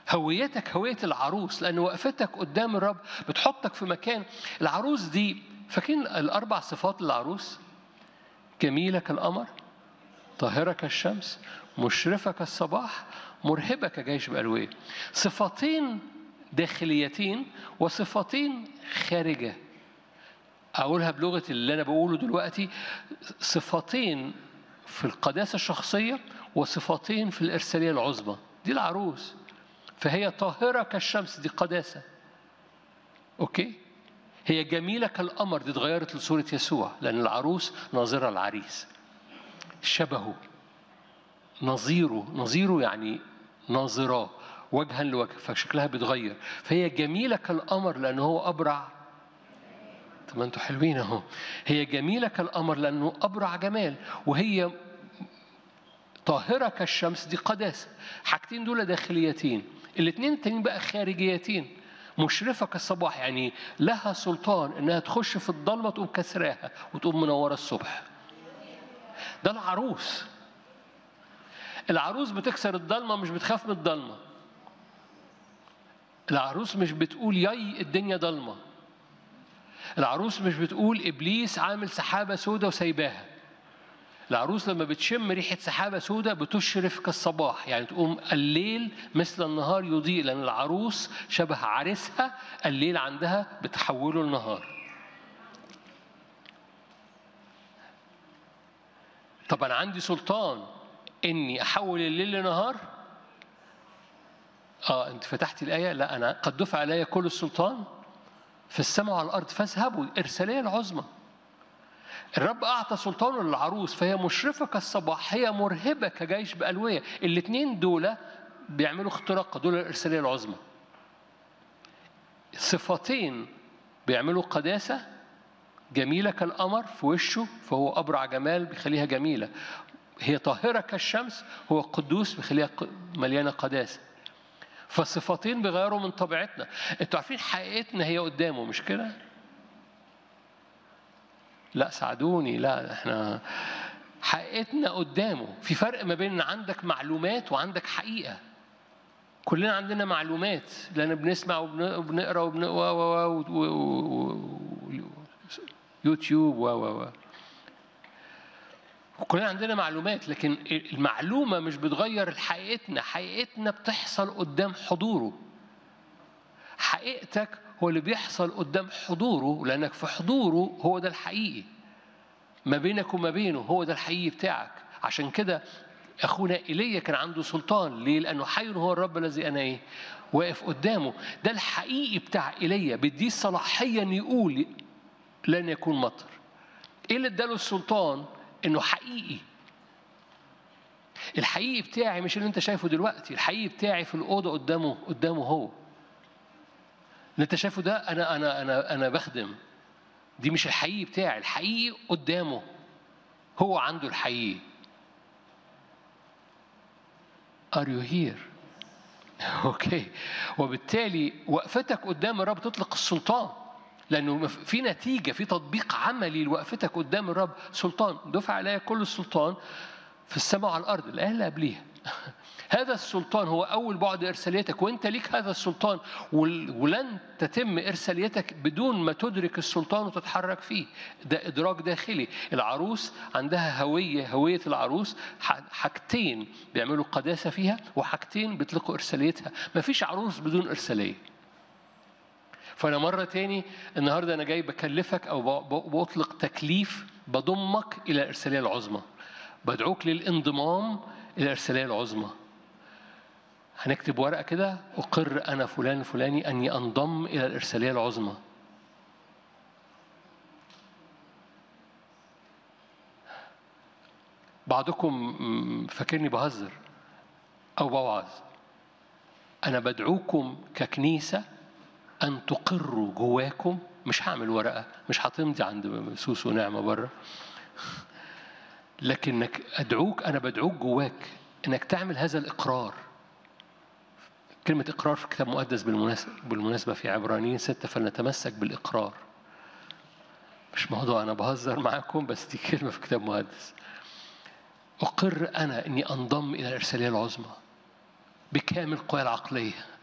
هويتك هوية العروس لأن وقفتك قدام الرب بتحطك في مكان العروس دي فاكرين الأربع صفات للعروس جميلة كالقمر طاهرة كالشمس مشرفة كالصباح مرهبة كجيش بألوية صفتين داخليتين وصفتين خارجة أقولها بلغة اللي أنا بقوله دلوقتي صفتين في القداسة الشخصية وصفتين في الإرسالية العظمى دي العروس فهي طاهرة كالشمس دي قداسة أوكي هي جميلة كالقمر دي اتغيرت لصورة يسوع لأن العروس ناظرة العريس شبهه نظيره نظيره يعني ناظراه وجها لوجه فشكلها بيتغير فهي جميلة كالقمر لأنه هو أبرع طب ما انتوا حلوين اهو هي جميلة كالقمر لأنه أبرع جمال وهي طاهرة كالشمس دي قداسة حاجتين دول داخليتين الاثنين التانيين بقى خارجيتين مشرفة كالصباح يعني لها سلطان انها تخش في الضلمة تقوم كسراها وتقوم منورة الصبح ده العروس العروس بتكسر الضلمة مش بتخاف من الضلمة العروس مش بتقول ياي الدنيا ضلمة العروس مش بتقول إبليس عامل سحابة سودة وسايباها العروس لما بتشم ريحة سحابة سودة بتشرف كالصباح يعني تقوم الليل مثل النهار يضيء لأن العروس شبه عريسها الليل عندها بتحوله النهار طب أنا عندي سلطان إني أحول الليل لنهار آه أنت فتحتي الآية لا أنا قد دفع علي كل السلطان في السماء وعلى الأرض فاذهبوا الإرسالية العظمى الرب أعطى سلطانه للعروس فهي مشرفة كالصباح هي مرهبة كجيش بألوية الاثنين دول بيعملوا اختراق دول الإرسالية العظمى صفتين بيعملوا قداسة جميلة كالقمر في وشه فهو أبرع جمال بيخليها جميلة هي طاهرة كالشمس هو قدوس بيخليها مليانة قداسة فالصفتين بيغيروا من طبيعتنا انتوا عارفين حقيقتنا هي قدامه مش كده لا ساعدوني لا احنا حقيقتنا قدامه في فرق ما بين عندك معلومات وعندك حقيقه كلنا عندنا معلومات لان بنسمع وبنقرا وبن و و و يوتيوب و و و وكلنا عندنا معلومات لكن المعلومة مش بتغير حقيقتنا حقيقتنا بتحصل قدام حضوره حقيقتك هو اللي بيحصل قدام حضوره لأنك في حضوره هو ده الحقيقي ما بينك وما بينه هو ده الحقيقي بتاعك عشان كده أخونا إيليا كان عنده سلطان ليه؟ لأنه حي هو الرب الذي أنا إيه؟ واقف قدامه ده الحقيقي بتاع إيليا بديه صلاحية إن يقول لن يكون مطر إيه اللي اداله السلطان؟ إنه حقيقي الحقيقي بتاعي مش اللي أنت شايفه دلوقتي الحقيقي بتاعي في الأوضة قدامه قدامه هو اللي انت شايفه ده انا انا انا انا بخدم دي مش الحقيقي بتاعي الحقيقي قدامه هو عنده الحقيقي Are you here؟ اوكي وبالتالي وقفتك قدام الرب تطلق السلطان لانه في نتيجه في تطبيق عملي لوقفتك قدام الرب سلطان دفع عليا كل السلطان في السماء وعلى الارض الايه اللي قبليها هذا السلطان هو أول بعد إرساليتك وأنت ليك هذا السلطان ولن تتم إرساليتك بدون ما تدرك السلطان وتتحرك فيه ده إدراك داخلي العروس عندها هوية هوية العروس حاجتين بيعملوا قداسة فيها وحاجتين بيطلقوا إرساليتها مفيش عروس بدون إرسالية فأنا مرة تاني النهاردة أنا جاي بكلفك أو بطلق تكليف بضمك إلى الإرسالية العظمى بدعوك للانضمام إلى الإرسالية العظمى هنكتب ورقة كده أقر أنا فلان فلاني أني أنضم إلى الإرسالية العظمى بعضكم فاكرني بهزر أو بوعظ أنا بدعوكم ككنيسة أن تقروا جواكم مش هعمل ورقة مش هتمضي عند سوسو نعمة بره لكنك أدعوك أنا بدعوك جواك إنك تعمل هذا الإقرار كلمة إقرار في كتاب مقدس بالمناسبة بالمناسبة في عبرانيين ستة فلنتمسك بالإقرار مش موضوع أنا بهزر معاكم بس دي كلمة في كتاب مقدس أقر أنا إني أنضم إلى الإرسالية العظمى بكامل قواي العقلية